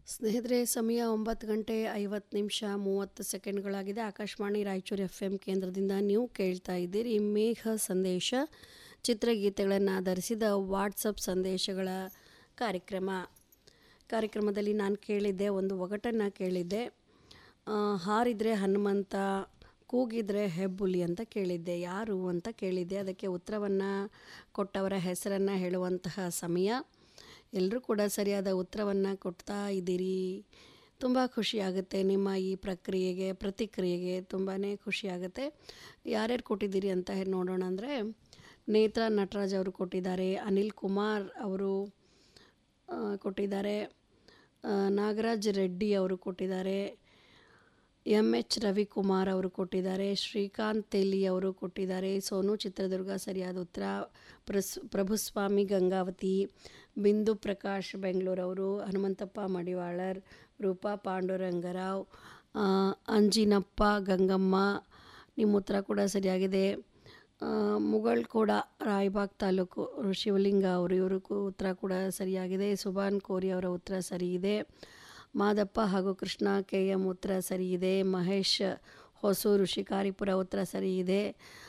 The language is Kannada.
ಸ್ನೇಹಿತರೆ ಸಮಯ ಒಂಬತ್ತು ಗಂಟೆ ಐವತ್ತು ನಿಮಿಷ ಮೂವತ್ತು ಸೆಕೆಂಡ್ಗಳಾಗಿದೆ ಆಕಾಶವಾಣಿ ರಾಯಚೂರು ಎಫ್ ಎಂ ಕೇಂದ್ರದಿಂದ ನೀವು ಕೇಳ್ತಾ ಇದ್ದೀರಿ ಮೇಘ ಸಂದೇಶ ಚಿತ್ರಗೀತೆಗಳನ್ನು ಆಧರಿಸಿದ ವಾಟ್ಸಪ್ ಸಂದೇಶಗಳ ಕಾರ್ಯಕ್ರಮ ಕಾರ್ಯಕ್ರಮದಲ್ಲಿ ನಾನು ಕೇಳಿದ್ದೆ ಒಂದು ಒಗಟನ್ನು ಕೇಳಿದ್ದೆ ಆ, ಹಾರಿದರೆ ಹನುಮಂತ ಕೂಗಿದ್ರೆ ಹೆಬ್ಬುಲಿ ಅಂತ ಕೇಳಿದ್ದೆ ಯಾರು ಅಂತ ಕೇಳಿದ್ದೆ ಅದಕ್ಕೆ ಉತ್ತರವನ್ನು ಕೊಟ್ಟವರ ಹೆಸರನ್ನು ಹೇಳುವಂತಹ ಸಮಯ ಎಲ್ಲರೂ ಕೂಡ ಸರಿಯಾದ ಉತ್ತರವನ್ನು ಕೊಡ್ತಾ ಇದ್ದೀರಿ ತುಂಬ ಖುಷಿಯಾಗುತ್ತೆ ನಿಮ್ಮ ಈ ಪ್ರಕ್ರಿಯೆಗೆ ಪ್ರತಿಕ್ರಿಯೆಗೆ ತುಂಬಾ ಖುಷಿಯಾಗುತ್ತೆ ಯಾರ್ಯಾರು ಕೊಟ್ಟಿದ್ದೀರಿ ಅಂತ ಹೇಳಿ ನೋಡೋಣ ಅಂದರೆ ನೇತ್ರ ನಟರಾಜ್ ಅವರು ಕೊಟ್ಟಿದ್ದಾರೆ ಅನಿಲ್ ಕುಮಾರ್ ಅವರು ಆ, ಕೊಟ್ಟಿದ್ದಾರೆ ಆ, ನಾಗರಾಜ್ ರೆಡ್ಡಿ ಅವರು ಕೊಟ್ಟಿದ್ದಾರೆ ಎಮ್ ಎಚ್ ರವಿಕುಮಾರ್ ಅವರು ಕೊಟ್ಟಿದ್ದಾರೆ ಶ್ರೀಕಾಂತ್ ತೆಲಿ ಅವರು ಕೊಟ್ಟಿದ್ದಾರೆ ಸೋನು ಚಿತ್ರದುರ್ಗ ಸರಿಯಾದ ಉತ್ತರ ಪ್ರಸ್ ಪ್ರಭುಸ್ವಾಮಿ ಗಂಗಾವತಿ ಬಿಂದು ಪ್ರಕಾಶ್ ಬೆಂಗಳೂರವರು ಹನುಮಂತಪ್ಪ ಮಡಿವಾಳರ್ ರೂಪಾ ಪಾಂಡುರಂಗರಾವ್ ಆ, ಅಂಜಿನಪ್ಪ ಗಂಗಮ್ಮ ನಿಮ್ಮ ಉತ್ತರ ಕೂಡ ಸರಿಯಾಗಿದೆ ಆ, ಮುಗಳ್ ಕೂಡ ರಾಯಬಾಗ್ ತಾಲೂಕು ಶಿವಲಿಂಗ ಅವರು ಇವರು ಕು- ಉತ್ತರ ಕೂಡ ಸರಿಯಾಗಿದೆ ಸುಭಾನ್ ಕೋರಿ ಅವರ ಉತ್ತರ ಸರಿ ಇದೆ ಮಾದಪ್ಪ ಹಾಗೂ ಕೃಷ್ಣ ಕೆ ಎಂ ಉತ್ತರ ಸರಿ ಇದೆ ಮಹೇಶ್ ಹೊಸೂರು ಶಿಕಾರಿಪುರ ಉತ್ತರ ಸರಿ ಇದೆ